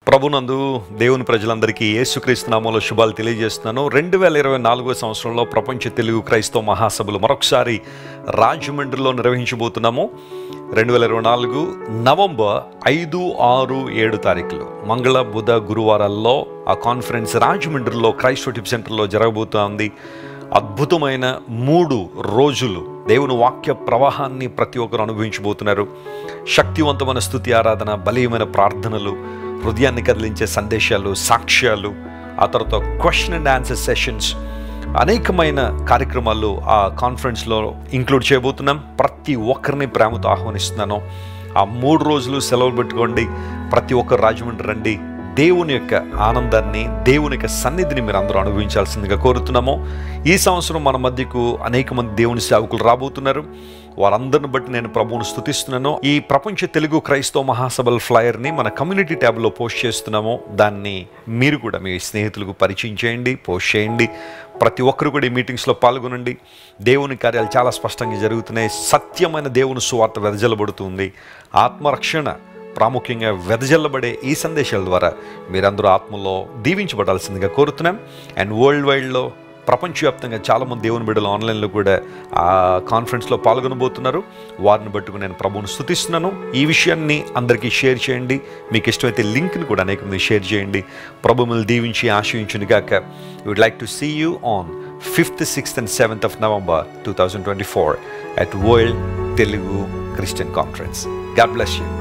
ప్రభునందు దేవుని ప్రజలందరికీ యేసుక్రీస్తు నామంలో శుభాలు తెలియజేస్తున్నాను రెండు వేల ఇరవై నాలుగో సంవత్సరంలో ప్రపంచ తెలుగు క్రైస్తవ మహాసభలు మరొకసారి రాజమండ్రిలో నిర్వహించబోతున్నాము రెండు వేల ఇరవై నాలుగు నవంబర్ ఐదు ఆరు ఏడు తారీఖులు మంగళ బుధ గురువారాల్లో ఆ కాన్ఫరెన్స్ రాజమండ్రిలో క్రైస్తవ టిప్ సెంటర్లో జరగబోతోంది అద్భుతమైన మూడు రోజులు దేవుని వాక్య ప్రవాహాన్ని ప్రతి ఒక్కరు అనుభవించబోతున్నారు శక్తివంతమైన స్థుతి ఆరాధన బలీయమైన ప్రార్థనలు హృదయాన్ని కదిలించే సందేశాలు సాక్ష్యాలు ఆ తర్వాత క్వశ్చన్ అండ్ ఆన్సర్ సెషన్స్ అనేకమైన కార్యక్రమాలు ఆ కాన్ఫరెన్స్లో ఇంక్లూడ్ చేయబోతున్నాం ప్రతి ఒక్కరిని ప్రేమతో ఆహ్వానిస్తున్నాను ఆ మూడు రోజులు సెలవులు పెట్టుకోండి ప్రతి ఒక్కరు రాజమండ్రి రండి దేవుని యొక్క ఆనందాన్ని దేవుని యొక్క సన్నిధిని మీరు అందరూ అనుభవించాల్సిందిగా కోరుతున్నాము ఈ సంవత్సరం మన మధ్యకు అనేక మంది దేవుని సేవకులు రాబోతున్నారు వారందరిని బట్టి నేను ప్రభువును స్తుతిస్తున్నాను ఈ ప్రపంచ తెలుగు క్రైస్తవ మహాసభల ఫ్లయర్ని మన కమ్యూనిటీ ట్యాబ్లో పోస్ట్ చేస్తున్నాము దాన్ని మీరు కూడా మీ స్నేహితులకు పరిచయం చేయండి పోస్ట్ చేయండి ప్రతి ఒక్కరు కూడా ఈ మీటింగ్స్లో పాల్గొనండి దేవుని కార్యాలు చాలా స్పష్టంగా జరుగుతున్నాయి సత్యమైన దేవుని సువార్త వెదజల్లబడుతుంది ఆత్మరక్షణ ప్రాముఖ్యంగా వెదజల్లబడే ఈ సందేశాల ద్వారా మీరందరూ ఆత్మలో దీవించబడాల్సిందిగా కోరుతున్నాం అండ్ వరల్డ్ వైడ్లో ప్రపంచవ్యాప్తంగా చాలామంది దేవుని బిడ్డలు ఆన్లైన్లో కూడా ఆ కాన్ఫరెన్స్లో పాల్గొనబోతున్నారు వారిని బట్టుకు నేను ప్రభువును స్థుతిస్తున్నాను ఈ విషయాన్ని అందరికీ షేర్ చేయండి మీకు ఇష్టమైతే లింక్ని కూడా అనేక మంది షేర్ చేయండి ప్రభు మిమ్మల్ని దీవించి ఆశ్రయించుని గాక would like to see you on fifth sixth and seventh of November two thousand twenty four at world Telugu Christian conference God bless you